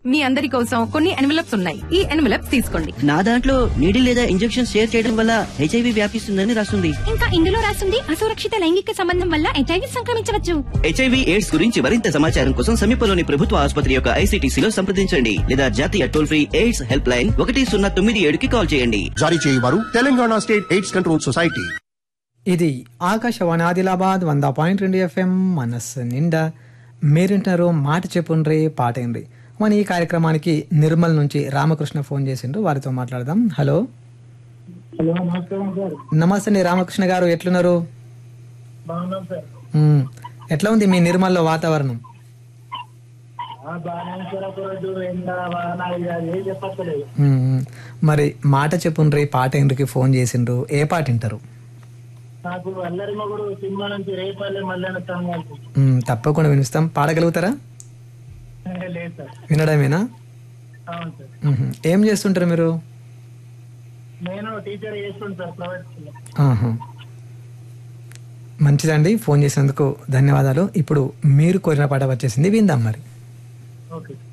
మీ అందరి కోసం కొన్ని ఎన్వలప్స్ ఉన్నాయి ఈ ఎన్వలప్స్ తీసుకోండి నా దాంట్లో నీడిల్ లేదా ఇంజెక్షన్ షేర్ చేయడం వల్ల హెచ్ఐవి వ్యాపిస్తుందని రాస్తుంది ఇంకా ఇందులో రాసింది అసురక్షిత లైంగిక సంబంధం వల్ల హెచ్ఐవి సంక్రమించవచ్చు హెచ్ఐవి ఎయిడ్స్ గురించి మరింత సమాచారం కోసం సమీపంలోని ప్రభుత్వ ఆసుపత్రి యొక్క ఐసీటీసీలో సంప్రదించండి లేదా జాతీయ toll free AIDS help line ఒకటి సున్నా తొమ్మిది ఏడుకి కాల్ చేయండి జారీ చేయవారు Telangana state AIDS control society ఇది ఆకాశవాణి ఆదిలాబాద్ వంద పాయింట్ రెండు ఎఫ్ఎం మనస్సు నిండా మీరింటారు మాట చెప్పుండ్రి పాట ఏండ్రి మన ఈ కార్యక్రమానికి నిర్మల్ నుంచి రామకృష్ణ ఫోన్ చేసిండ్రు వారితో మాట్లాడదాం హలో హలో నమస్కారం సార్ నమస్తే అండి రామకృష్ణ గారు ఎట్లున్నారు బాగున్నాం సార్ మ్మ్. ఎట్లా ఉంది మీ నిర్మల్లో వాతావరణం ఆ, బాగానే ఉంది సార్ ఒక రోజు ఎండ వాన ఇక ఏం చెప్పట్లేదు మ్మ్. మరి మాట చెప్పుండ్రి పాట ఏండ్రికి ఫోన్ చేసిండ్రు ఏ పాట వింటారు నాకు అల్లరి మొగుడు సినిమా నుంచి రేపల్లె మల్లెన సాంగ్ అంటే మ్మ్. తప్పకుండా వినిస్తాం పాడగలుగుతారా లేదు సార్ వినడమేనా అవును సార్ మ్మ్. ఏం చేస్తుంటారు మీరు నేను టీచర్ చేస్తుంటాను సార్ ప్రైవేట్ స్కూల్లో ఆహా. మంచిదండి ఫోన్ చేసినందుకు ధన్యవాదాలు ఇప్పుడు మీరు కోరిన పాట వచ్చేసింది విందాం మరి ఓకే